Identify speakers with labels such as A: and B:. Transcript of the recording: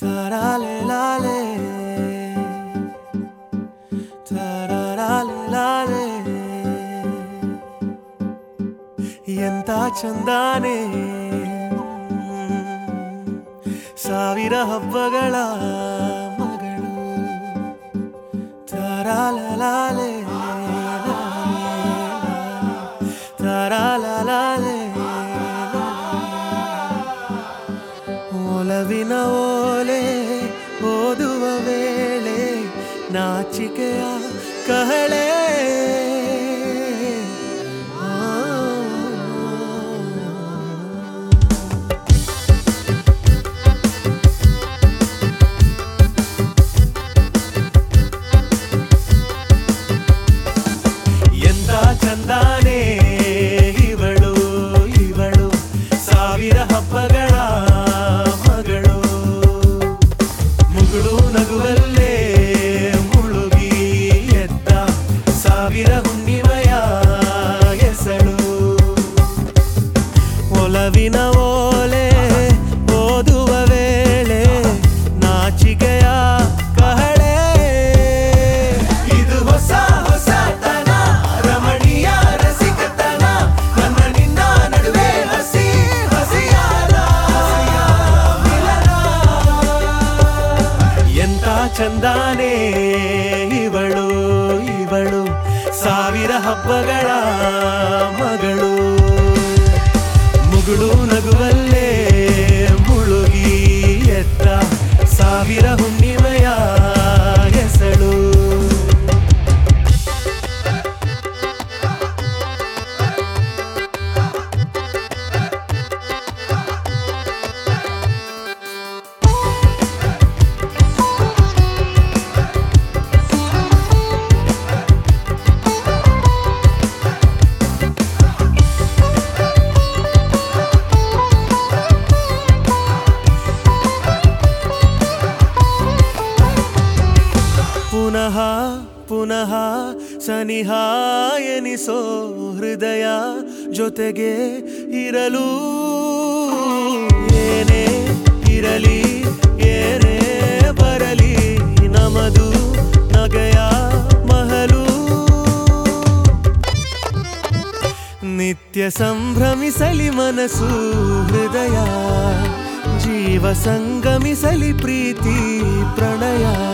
A: Tarale lale. Tararale lale. ಎಂತ ಚಂದಾನೆ ಸಾವಿರ ಹಬ್ಬಗಳ ಮಗಳು ತರಾಲಲಾಲೆ ತರಾಲಲಾಲೆ ಒಲವಿನ ಓಲೆ ಓದುವ ವೇಳೆ ನಾಚಿಕೆಯ ಕಹಳೆ ಆ. ಎಂದ ಚಂದಾನೆ ಇವಳು ಇವಳು ಸಾವಿರ ಹಬ್ಬಗಳ ಮಗಳು ಮುಗುಳು ನಗುವಲ್ಲೇ ಮುಳುಗಿ ಎದ್ದ ಸಾವಿರ ಹುಣ್ಣಿಮೆಯ ಎಸಳು ಒಲವಿನ ಓಲೆ ಓದುವ ವೇಳೆ ನಾಚಿಕೆಯ ಕಹಳೆ ಇದು ಹೊಸ ಹೊಸತನ ರಮಣೀಯ ರಸಿಕತನ ನನ್ನ ನಿನ್ನ ನಡುವೆ ಹಸಿ ಹಸಿಯಾದ ಮಿಲನ. ಎಂತ ಚಂದಾನೆ ಇವಳು ಇವಳು ಸಾವಿರ ಹಬ್ಬಗಳ ಮಗಳು ಮುಗುಳು ನಗುವಲ್ಲೇ ಮುಳುಗಿ ಎತ್ತ ಸಾವಿರ ಹುಣ್ಣಿಮೆಯ ಹೆಸಳು ಪುನಃ ಪುನಃ ಸನಿಹ ಎನಿಸೋ ಹೃದಯ ಜೊತೆಗೆ ಇರಲು ಏನೇ ಇರಲಿ ಏನೇ ಬರಲಿ ನಮದು ನಗೆಯ ಮಹಲು ನಿತ್ಯ ಸಂಭ್ರಮಿಸಲಿ ಮನಸ್ಸು ಹೃದಯ ಜೀವ ಸಂಗಮಿಸಲಿ ಪ್ರೀತಿ ಪ್ರಣಯ